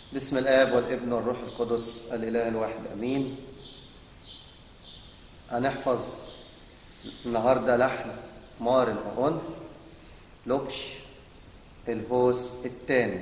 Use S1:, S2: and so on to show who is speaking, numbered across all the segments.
S1: بسم الآب والابن والروح القدس الإله الواحد أمين هنحفظ النهاردة لحن مار الأون لوكش الهوس الثاني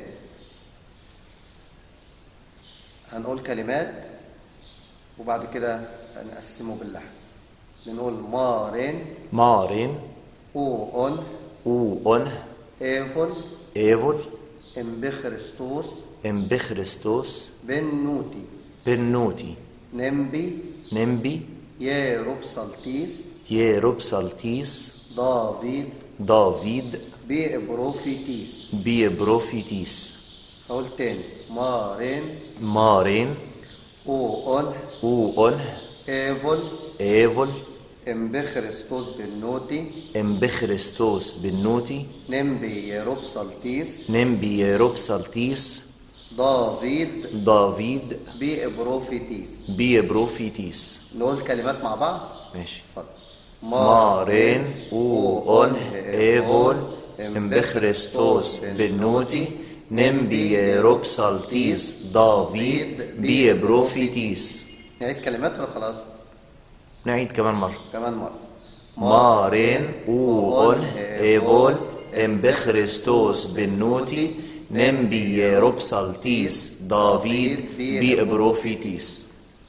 S1: هنقول كلمات وبعد كده هنقسمه باللحن بنقول مارين
S2: مارين
S1: أون
S2: أون
S1: إيفول
S2: إيفول
S1: إمبخرستوس
S2: إمبخرستوس
S1: بنوتي
S2: بنوتي
S1: نمبي
S2: نمبي
S1: يروبسالتيس
S2: يروبسالتيس
S1: دافيد
S2: دافيد
S1: بإبروفيتيس
S2: بيبروفيتيس
S1: أقول تاني مارين
S2: مارين
S1: أون
S2: أون
S1: إيفول
S2: إيفول
S1: إمبخرستوس بنوتي
S2: إمبخرستوس بنوتي
S1: نمبي يروبسالتيس
S2: نمبي يروبسالتيس
S1: دافيد
S2: دافيد
S1: بإبروفيتيس
S2: بيبروفيتيس
S1: نقول كلمات مع بعض
S2: ماشي
S1: اتفضل
S2: مارين أون إيفول إمبخرستوس بنوتي نمبي يروبسالتيس دافيد بيبروفيتيس
S1: نعيد كلمات ولا خلاص
S2: نعيد كمان مرة
S1: كمان مرة
S2: مارين أون إيفول إمبخرستوس بنوتي نمبي يروبسالتيس دافيد بيبروفيتيس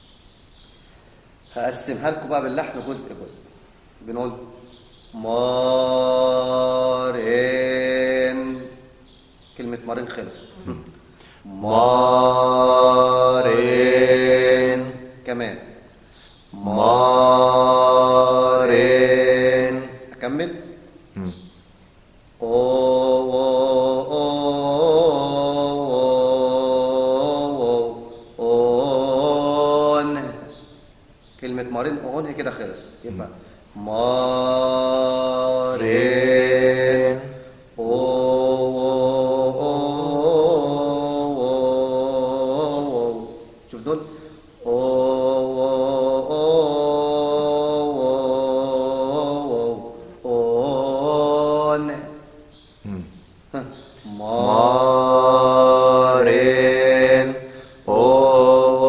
S1: هقسمها لكم بقى باللحن جزء جزء بنقول مارين كلمة مارين خلص
S2: مارين
S1: كمان
S2: مارين
S1: أكمل
S2: مم.
S1: أو أو أو أون كلمة مارين أون هي كده خلص يبقى مارين أو شوف دول أون
S2: مم.
S1: مارين
S2: مارين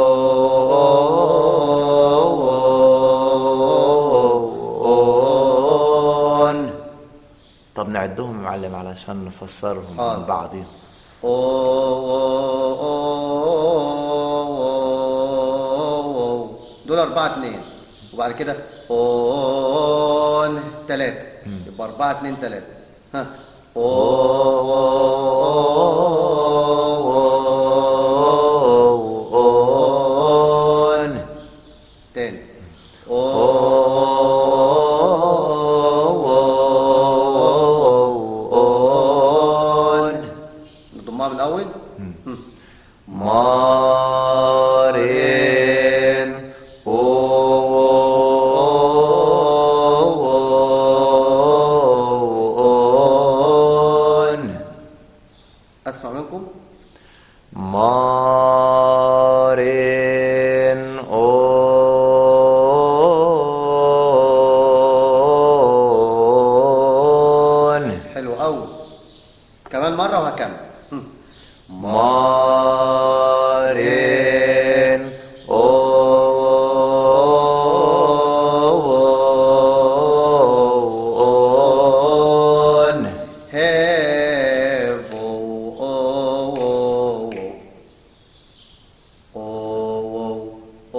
S1: أون
S2: طب نعدهم يا معلم علشان نفسرهم
S1: آه.
S2: من بعضهم
S1: دول أربعة اتنين وبعد كده أون تلاتة يبقى أربعة اتنين تلاتة ها
S2: أون
S1: تاني
S2: أون
S1: نضمها من الأول
S2: مارين أون
S1: أسمع منكم
S2: مارين أون
S1: حلو أوي كمان مرة وهكمل هم.
S2: مارين أون
S1: هافو أو أو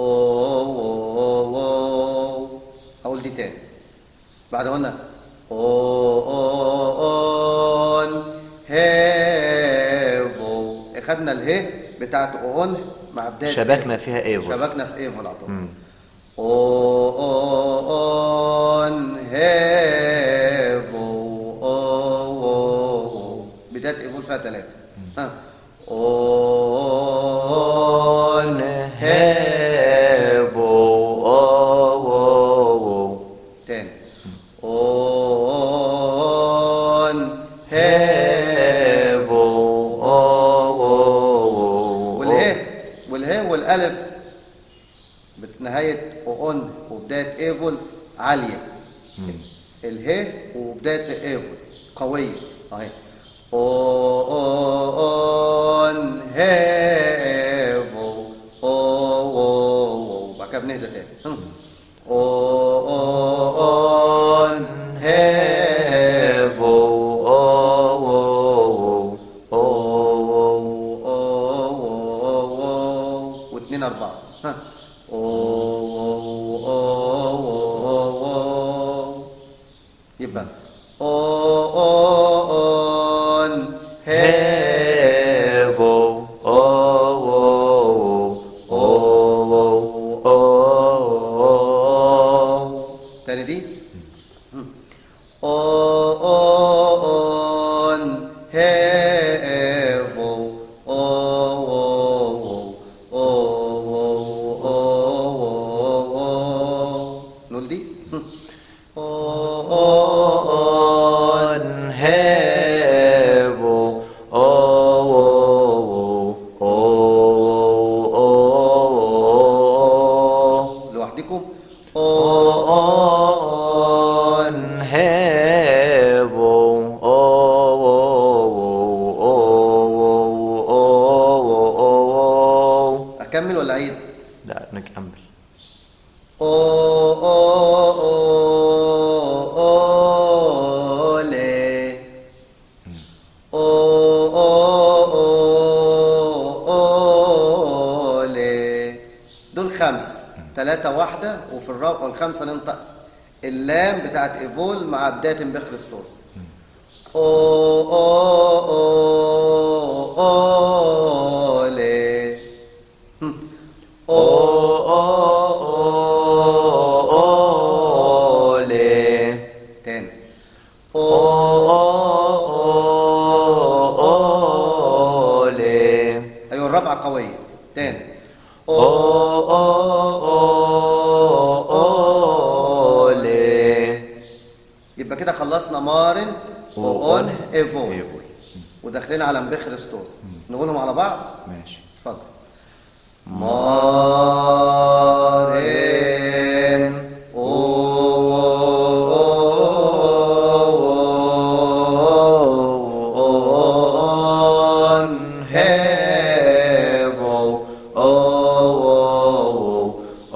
S1: أو أو أقول دي تاني بعد قلنا أون هافو خدنا اله بتاعت أون مع بداية
S2: شبكنا فيها ايفول
S1: شبكنا في ايفول على طول أون هافو أو بداية ايفول فيها ثلاثة ها أون
S2: هافو أو
S1: تاني أون
S2: هافو أو
S1: والهاء والهاء والالف بنهايه اون وبدايه ايفول عاليه الهاء وبدايه ايفول قويه اهي اون هاء نهدى تاني هم. on
S2: heaven, oh, oh, oh, oh,
S1: واثنين أربعة ها يبقى on
S2: heaven, oh, oh, oh, oh, oh.
S1: تاني دي on heaven نقول دي
S2: on heaven, oh, oh, oh, oh,
S1: لوحدكم
S2: on heaven, oh, oh, oh,
S1: أكمل ولا أعيد؟
S2: لا نكمل
S1: أولي أولي دول خمس ثلاثة واحدة وفي الرابعة والخمسة ننطق اللام بتاعت إيفول مع بداية بخريستوس أولي هم.
S2: ole
S1: تاني
S2: ole
S1: أيوة الرابعة قوية تاني
S2: ole
S1: يبقى كده خلصنا مارن وأون إيفول
S2: ايفول
S1: وداخلين على مبخريستوس نقولهم على بعض
S2: ماشي
S1: اتفضل
S2: مارن on heaven oh oh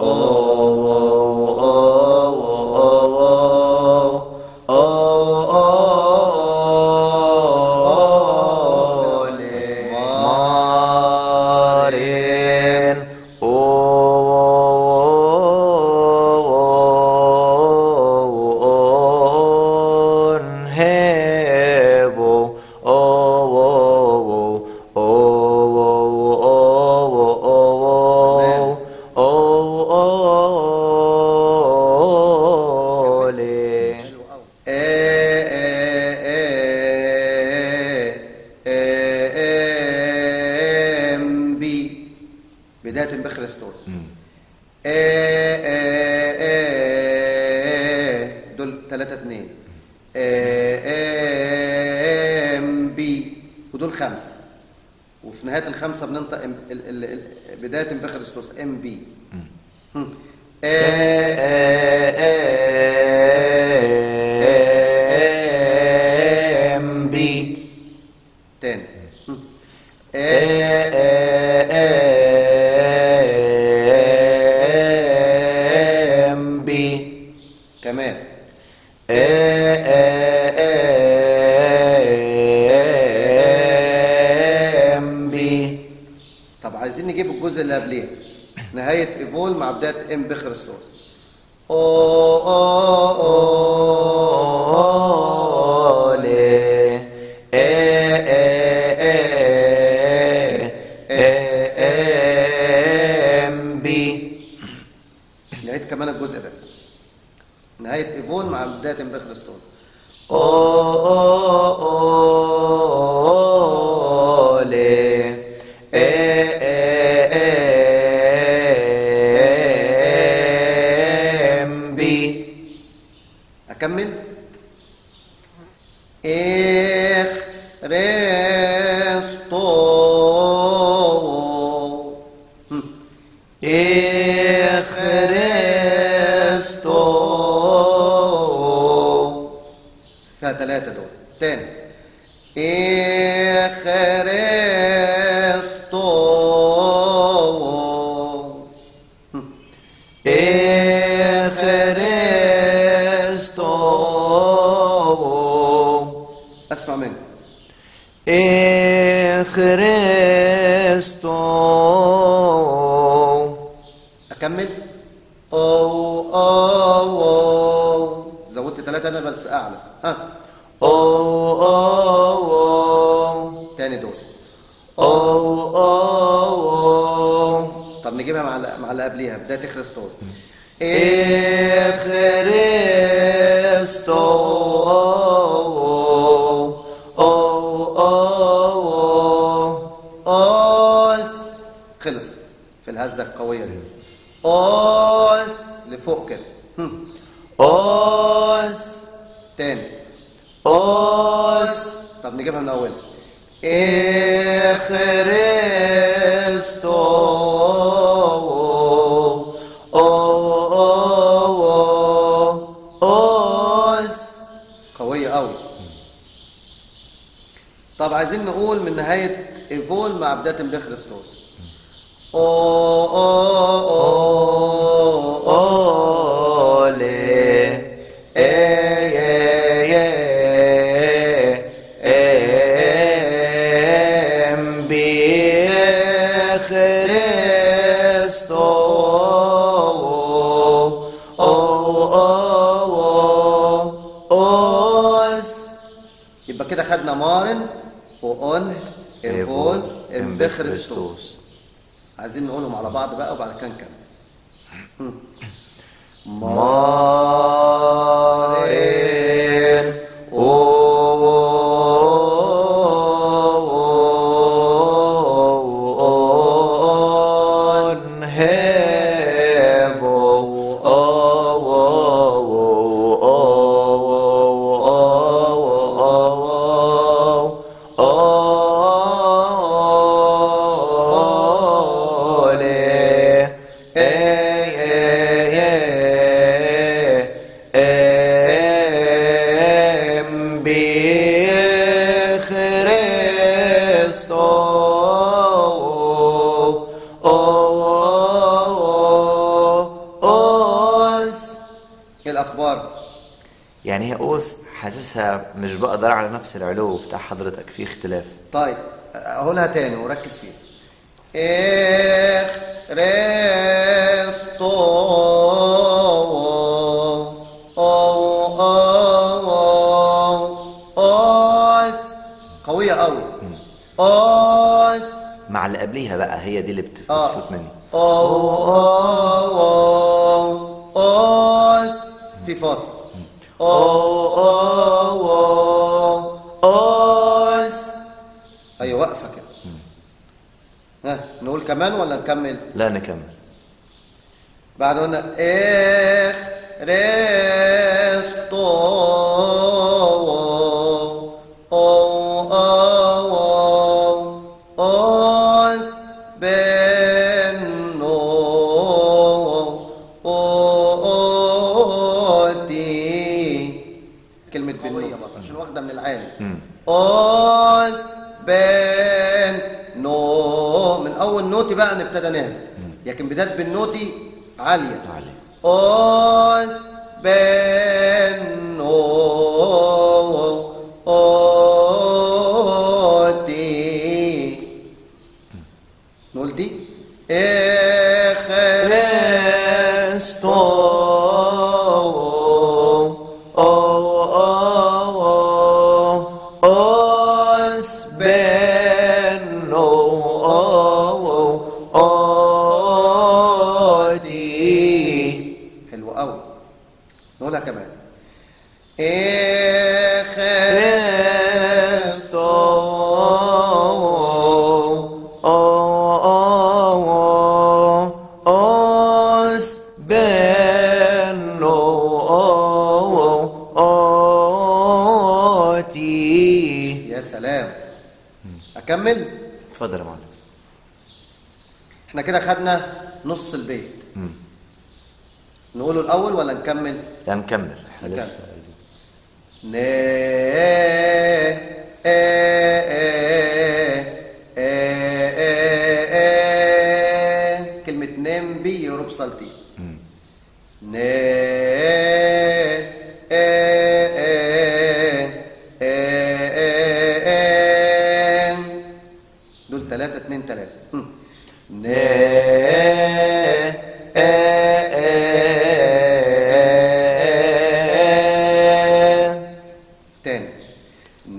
S2: oh oh Marin on heaven oh oh oh oh oh ole
S1: ام بي بداية بخريستوس دول ثلاثة اتنين ام بي ودول خمسة وفي نهاية الخمسة بننطق ال- ال- ال- بداية بخريستوس ام بي
S2: ام بي
S1: تاني
S2: ام بي
S1: كمان
S2: ام بي
S1: طب عايزين نجيب الجزء اللي قبليه نهاية ايفول مع بداية ام بخريستوس او او
S2: ole ام بي
S1: نعيد كمان الجزء ده نهاية ايفول مع بداية ام بخريستوس
S2: ole ام بي
S1: اكمل اخ ريستو هم.
S2: إخريستو
S1: فيها ثلاثة دول تاني إخريستو هم. اسمع منك
S2: إخريستو
S1: اكمل او او او زودت ثلاثة انا بس اعلى ها
S2: أو أو
S1: تاني دول
S2: أو أو
S1: طب نجيبها مع ال- مع اللي قبليها بداية خريستوس
S2: إخريستو أو أو
S1: اوس خلص في الهزة القوية دي اوس لفوق كده هم.
S2: أوس
S1: تاني
S2: أوس
S1: طب نجيبها من اولها
S2: إخريستو أو أوس
S1: قوية قوي طب عايزين نقول من نهاية ايفول مع بداية بخريستوس او او او
S2: Ole, eh, eh, eh, em bi Christo, oh, oh, oh, os,
S1: يبقى كده خدنا مارن وأون ايفول ام بخريستوس عايزين نقولهم على بعض بقى وبعد كده نكمل
S2: Maren, on hevo, ole, em bi Christo, os
S1: ايه الاخبار
S2: يعني هي اوس حاسسها مش بقدر على نفس العلو بتاع حضرتك في اختلاف
S1: طيب اقولها تاني وركز فيها اخ ريستو او او اوس قوية قوي اوس
S2: مع اللي قبليها بقى هي دي اللي بت-
S1: آه.
S2: بتفوت مني
S1: او او اوس في فاصل
S2: او او اوس
S1: ايوه واقفة كده ها نقول كمان ولا نكمل
S2: لا نكمل
S1: بعد قلنا اخ ريستو او او اوس بنو اوتي كلمة بنو عشان واخدة من العالم
S2: مم.
S1: اوس بن نو من اول نوتي بقى نبتدى نهدى لكن بدايه بالنوتي عاليه
S2: علي
S1: اوس بن نو اوتي نقول دي اخر
S2: Cristo, oh, oh, oh, os beno, oh, oh, oh, di.
S1: حلو قوي نقولها كمان اخر
S2: Cristo, oh, oh, oh, os beno, oh, oh, di.
S1: يا سلام اكمل
S2: اتفضل يا معلم
S1: احنا كده خدنا نص البيت
S2: مم.
S1: نقوله الاول ولا نكمل
S2: لا نكمل احنا
S1: نكمل.
S2: لسه
S1: ن آه آه آه آه آه. كلمة نم بي يروب سالتيس
S2: مم.
S1: ن آه آه آه آه اتنين تلاتة هم. ن تاني ن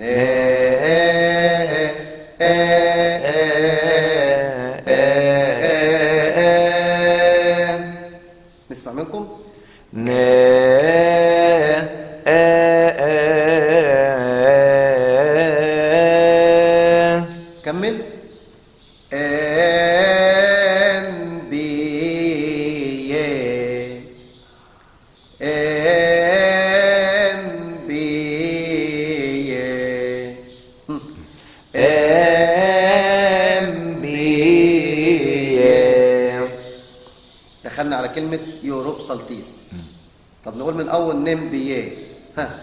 S1: نسمع منكم كمل أنبياء أنبياء هم. دخلنا على كلمة يوروب سلطيس طب نقول من أول نمبياء ها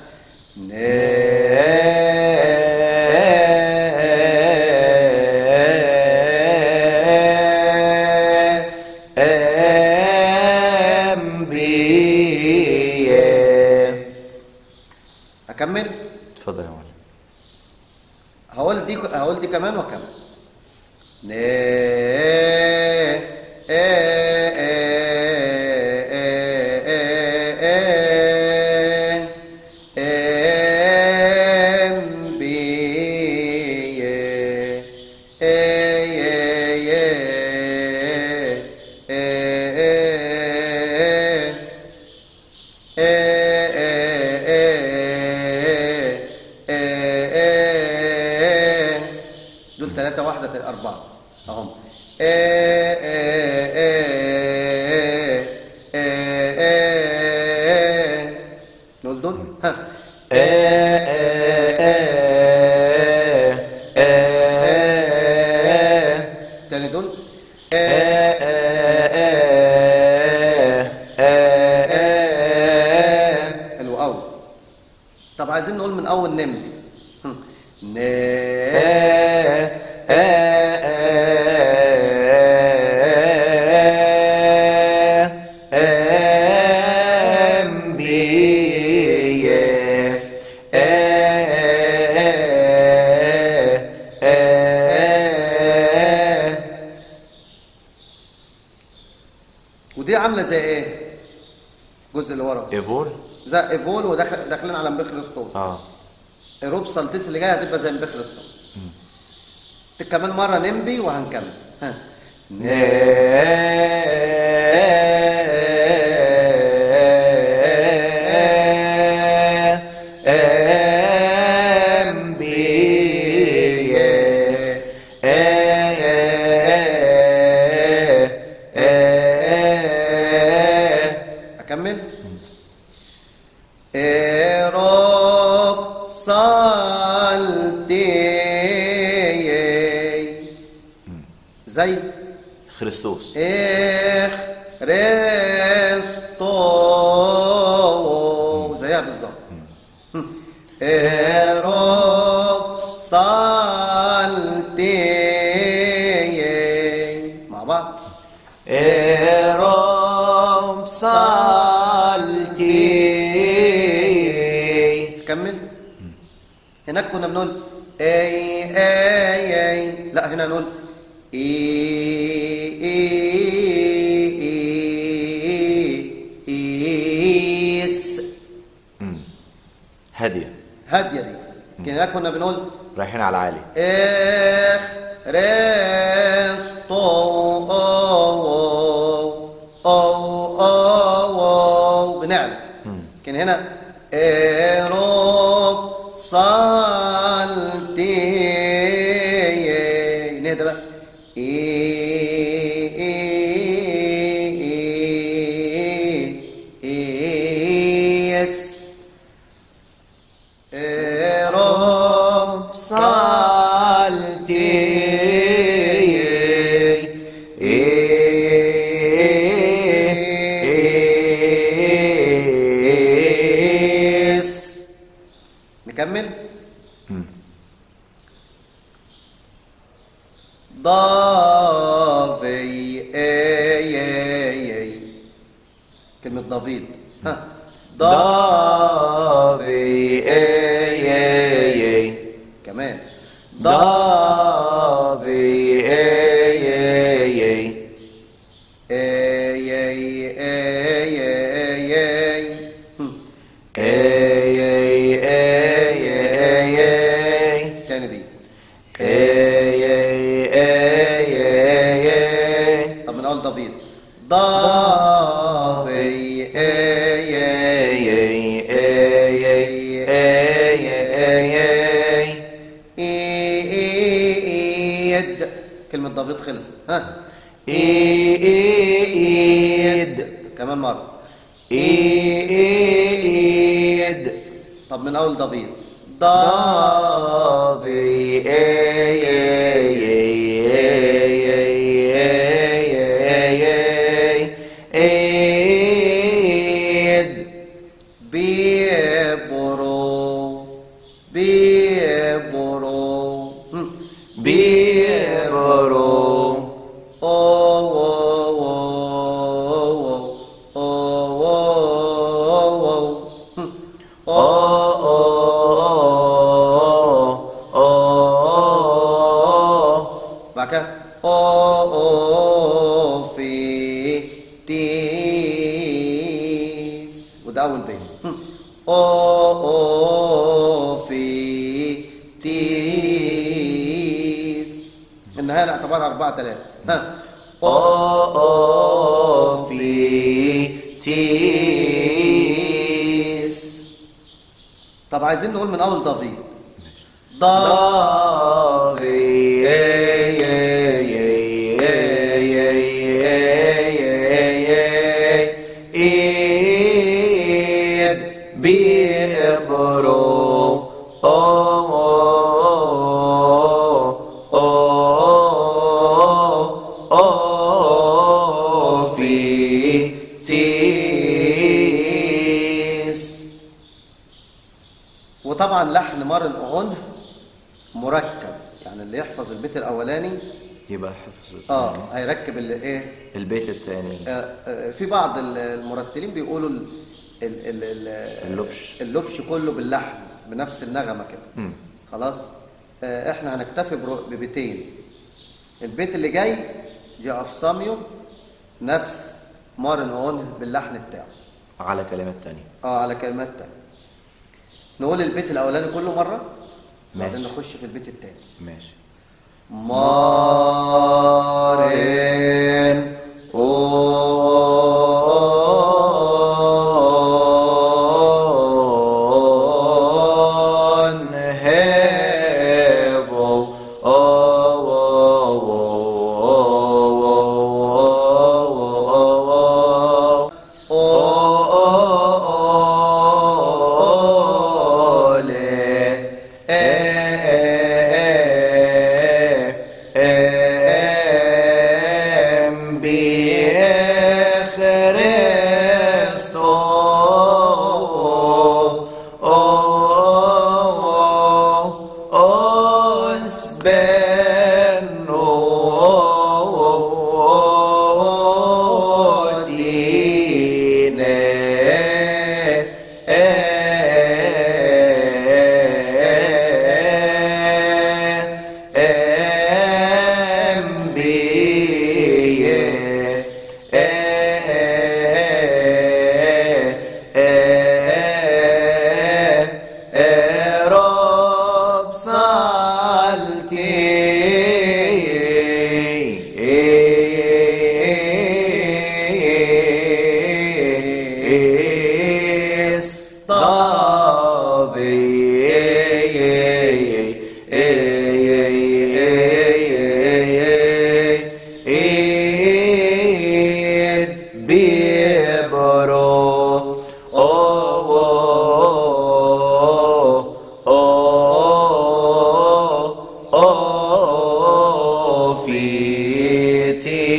S1: أكمل
S2: اتفضل يا معلم
S1: هقول دي هقول دي كمان واكمل ن دول ثلاثة واحدة تل- أربعة أهم نقول دول ها تاني دول حلو قوي طب عايزين نقول من اول نمل هم. ن ودي عامله زي ايه الجزء اللي ورا
S2: ايفول
S1: زي ايفول وداخل داخلين على مبخرستوس
S2: اه
S1: روب سالتيس اللي جايه هتبقى زي مبخرستوس كمان مره نمبي وهنكمل ها اكمل روب سالتي زي
S2: خريستوس
S1: اخ ريستو زيها بالظبط ايروب سالتي مع بعض
S2: ايروم سالتي
S1: كمل هناك كنا بنقول اي اي اي لا هنا نقول اي اي اي ايس
S2: هادية
S1: هاديه دي لكن هناك كنا بنقول
S2: رايحين على عالي
S1: اخ ريستو او او او بنعلى لكن هنا ايروب صالتي نهدى بقى يس رب نكمل ضافي اي اي اي كلمة ضفيد ها ضافي اي اي اي كمان ضافي اي اول دافيد دافي اي اي اي اي اي ايد كلمة دافيد خلصت ها ايد كمان مرة ايد طب من اول دافيد دافي اي اي ايد بيبرو بيبرو بيبرو او او او او بعد كده او في تيس وده اول بيت او في تيس النهايه نعتبرها 4 3 ها او في تيس طب عايزين نقول من اول دافيد دافي بيبرو في تيس وطبعا لحن مارن اون مركب يعني اللي يحفظ البيت الاولاني
S2: يبقى حفظ
S1: اه هيركب الايه
S2: البيت الثاني
S1: آه، آه، في بعض ال- المرتلين بيقولوا ال- ال- ال- ال-
S2: اللبش.
S1: اللبش كله باللحن بنفس النغمه كده
S2: مم.
S1: خلاص آه، احنا هنكتفي برو- ببيتين البيت اللي جاي جاء في صاميو نفس مارن اون باللحن بتاعه
S2: على كلمات تانية
S1: اه على كلمات تانية نقول البيت الاولاني كله مره بعدين
S2: ماشي.
S1: نخش في البيت التاني
S2: ماشي
S1: مارن اون هيفو رب سالتي بيبرو في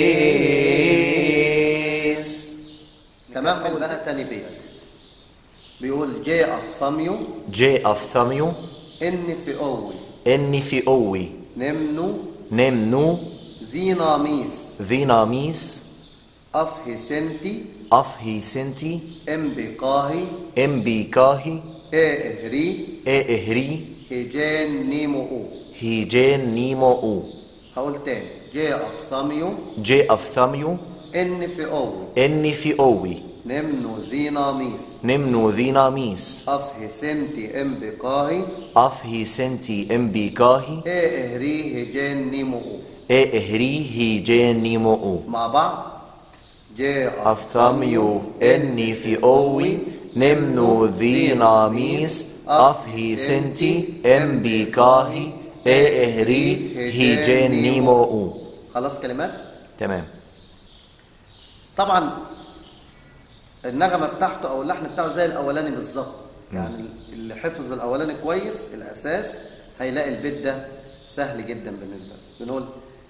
S1: تيس تمام بقى تاني بيت بيقول جاء الصميو
S2: جي أفثميو
S1: إن في أوي
S2: إني في أوي
S1: نمنو
S2: نمنو
S1: زيناميس
S2: ذيناميس
S1: أفهي سنتي
S2: أفهي سنتي
S1: إم بقاهي
S2: إم بيكاهي
S1: إيه إهري
S2: إي إهري
S1: هجان نيمو أو
S2: هيجين نيمو أو
S1: هقول تاني جاء الصميو
S2: جي أفثميو
S1: إن في أوي
S2: إني في أوي
S1: نمنو زيناميس
S2: نمنو ذيناميس
S1: أفهي سنتي إم بقاهي
S2: أفهي سنتي إم بيكاهي
S1: إيه إهري هجان نيمو أو
S2: اي اهري هي جيني مو
S1: مع بعض جي
S2: أفثاميو إني في أوي نمنو ذي ناميس أفهي سنتي إم بيكاهي إي إهري هي جيني مو
S1: خلاص كلمات
S2: تمام
S1: طبعا النغمه بتاعته او اللحن بتاعه زي الاولاني بالظبط يعني اللي حفظ الاولاني كويس الاساس هيلاقي البيت ده سهل جدا بالنسبه له بنقول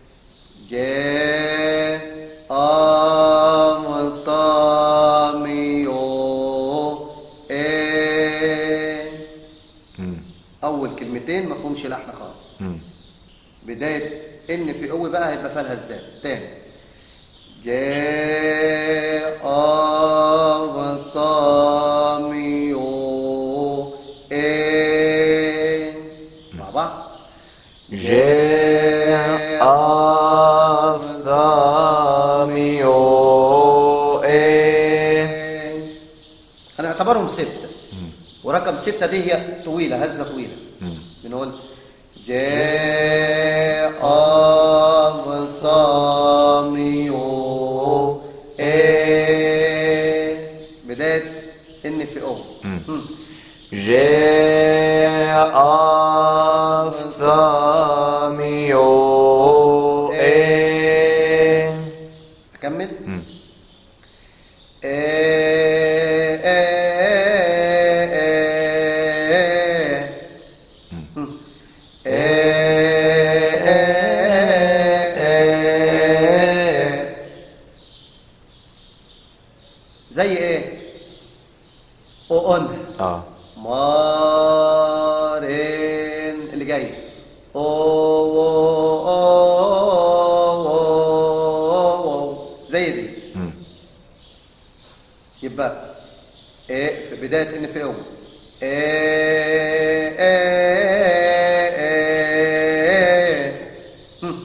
S1: جاء أمصاميو إيه
S2: مم.
S1: أول كلمتين ما فيهمش لحن خالص
S2: مم.
S1: بداية إن في قوي بقى هيبقى فيها الهزات تاني جاء أمصاميو إيه مع بعض
S2: جاء أفثاميو إي
S1: هنعتبرهم ستة ورقم ستة دي هي طويلة هزة طويلة بنقول جاء أفصاميو إيه بداية إن في أو مم.
S2: جاء أفثاميو إي
S1: أكمل إيه إيه إيه مم. إيه إيه زي ايه اون
S2: آه
S1: مارين اللي جاي او او او او زي دي
S2: مم.
S1: يبقى ايه في بدايه ان في او ايه ايه ايه هم.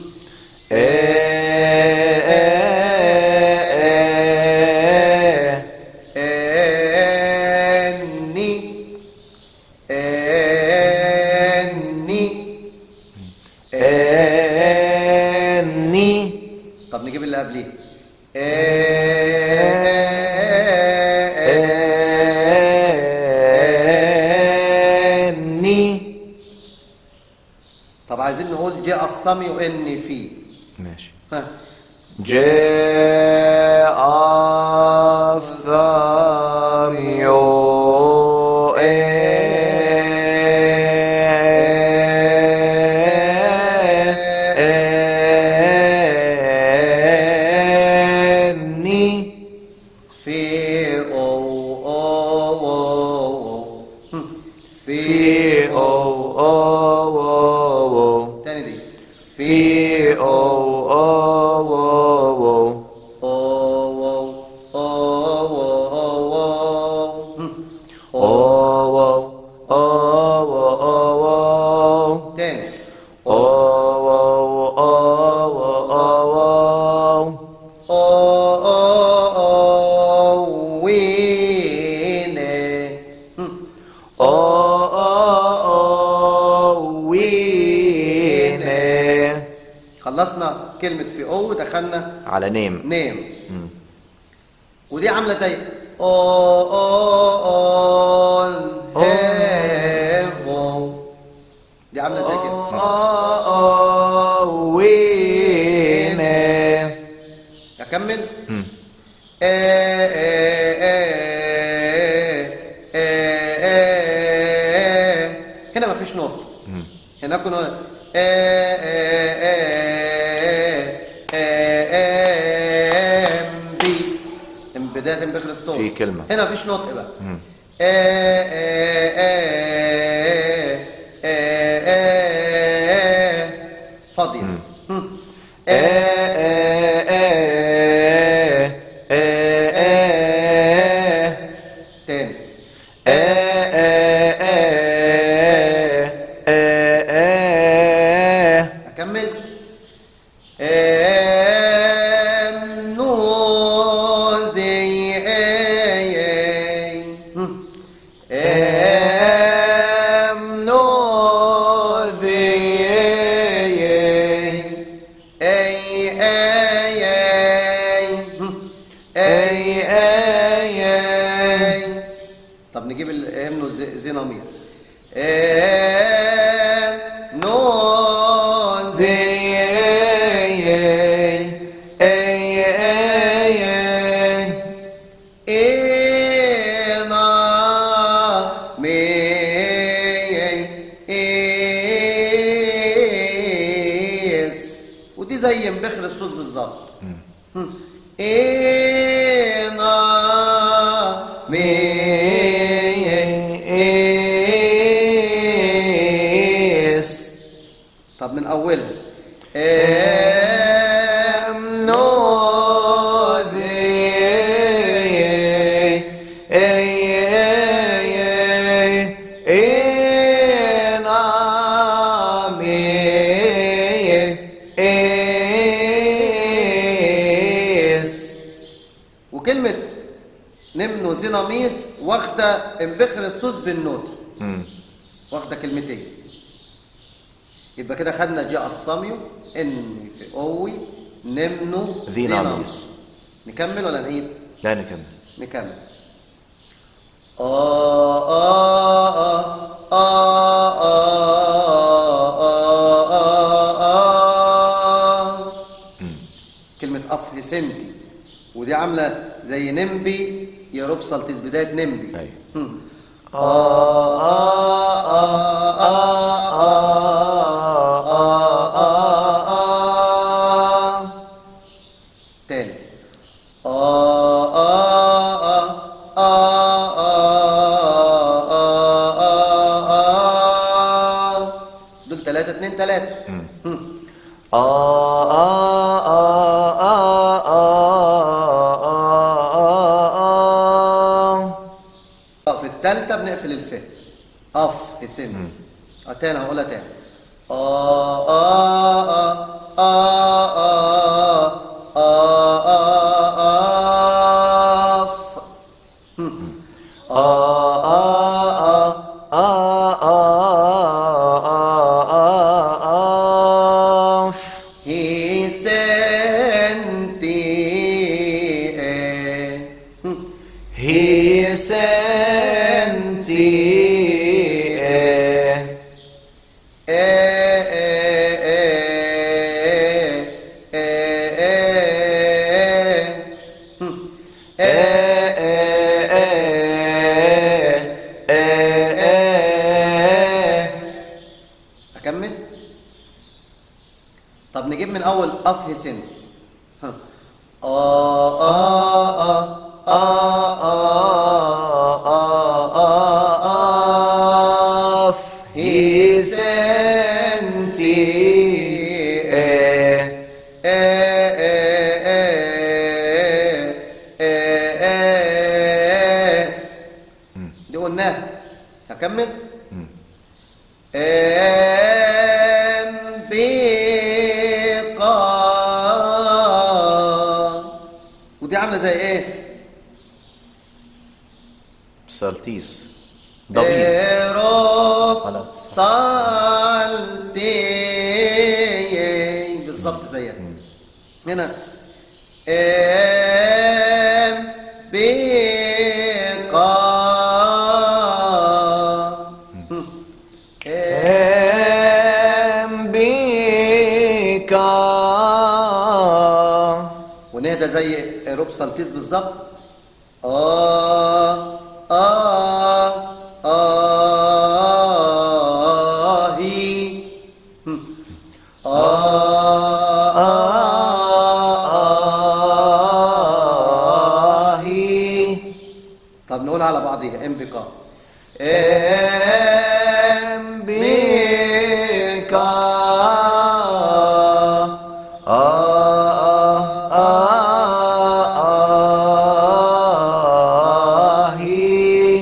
S1: اني اني
S2: إني
S1: طب نجيب اللي قبليه
S2: إني
S1: طب عايزين نقول جاء الصمي واني فيه
S2: ماشي
S1: ها
S2: جاء أفثاميو إني
S1: في او او او هم. في
S2: في أو أو أو
S1: تاني دي
S2: في أو أو أو
S1: او او او او او هم.
S2: أو أو أو أو
S1: تاني
S2: أو أو أو أو
S1: او او وين هم.
S2: وين
S1: خلصنا كلمة في او دخلنا
S2: على نيم
S1: نيم ودي عاملة زي او او اون هيفو دي عاملة زي كده
S2: وين
S1: أكمل آه، آه، آه، آه، آه. هنا مفيش نقطة هنا كنا آه، آه، آه، آه، آه، بي بداية بخلص
S2: في كلمة.
S1: هنا مفيش نطق بقى آه، آه، آه، آه، آه، فاضية هم. آه، تاني أكمل آم نوذي آي آي. هم. آم امنو زي- زيناميس ام نون زي إينا ميس ودي زي مبخر الصوت بالظبط إينا ميس طب من أولها ام نو وكلمة نمنو زيناميس واخدة انبخر السوس بالنوت واخدة كلمتين يبقى كده خدنا جي ارساميو ان في اوي نمنو
S2: زيناميس.
S1: نكمل ولا نعيد؟
S2: لا نكمل
S1: نكمل آه آه آه آه آه آه آه كلمة أف سنتي ودي عاملة زي نمبي يا ربصل بداية نمبي
S2: أيوة.
S1: هم. تاني دول تلاتة اتنين تلاتة هم. اه في التالتة بنقفل الف اف في سن اه تاني هقولها تاني اه اه اه اه اه اه اه اه اف هم. اه اه اه هي سنتي هم.
S2: He sent
S1: أكمل طب نجيب من أول أف سن ها. آه آه آه آه آه آه آه أف
S2: He sent
S1: دي قلناها هكمل أنبقاء ودي عاملة زي ايه؟
S2: سالتيس ضبيب
S1: إيروب
S2: خلاص.
S1: صالتي بالظبط زيها هنا ام بقاء
S2: أنبيكا
S1: ونهدى زي روب سالتيس بالظبط آه آه آه هي هم. آه آه
S2: هي
S1: طب نقول على بعضيها ام بقاء
S2: أنبيكا هي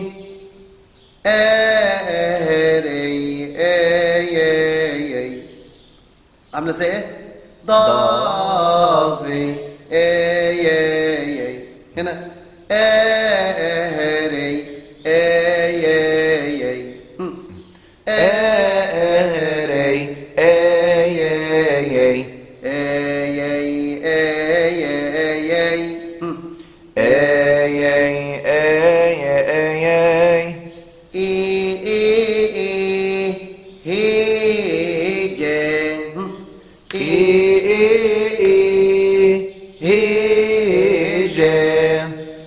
S1: اي اي اي عامله زي ايه ضافي اي اي اي هنا اي اي اي اي
S2: هيجي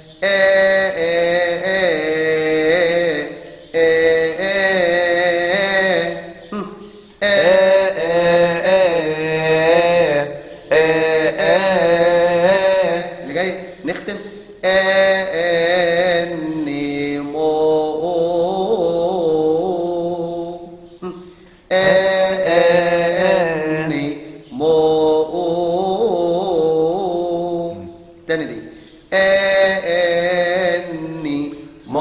S1: اللي جاي نختم اني مو اني مو تاني دي اني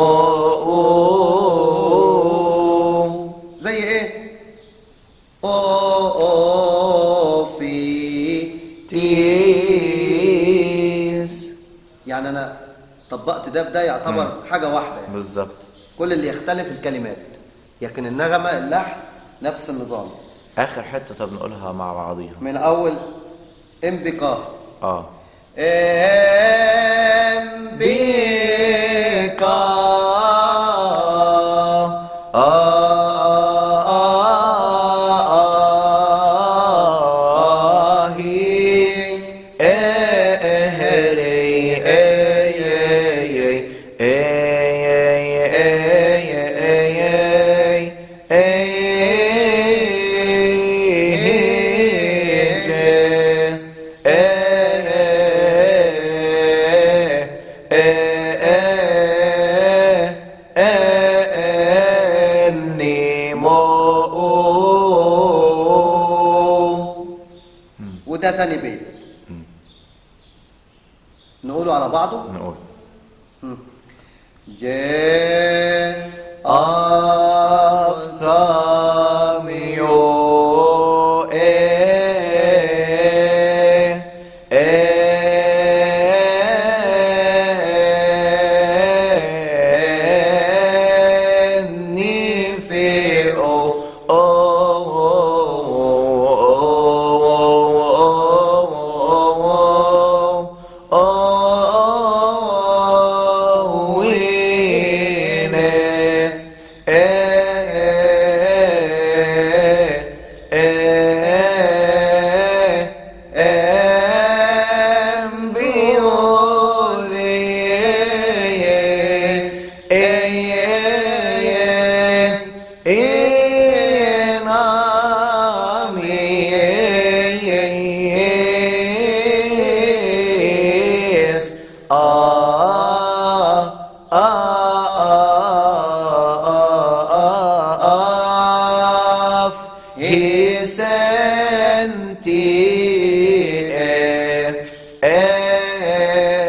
S1: زي ايه او او في
S2: تيس
S1: يعني انا طبقت ده بده يعتبر حاجه واحده يعني.
S2: بالظبط
S1: كل اللي يختلف الكلمات لكن النغمه اللحن نفس النظام
S2: اخر حته طب نقولها مع بعضيها
S1: من اول انبقاء
S2: اه
S1: وده تاني بيت نقوله على بعضه
S2: نقول
S1: جاء
S2: أفثاميو He sent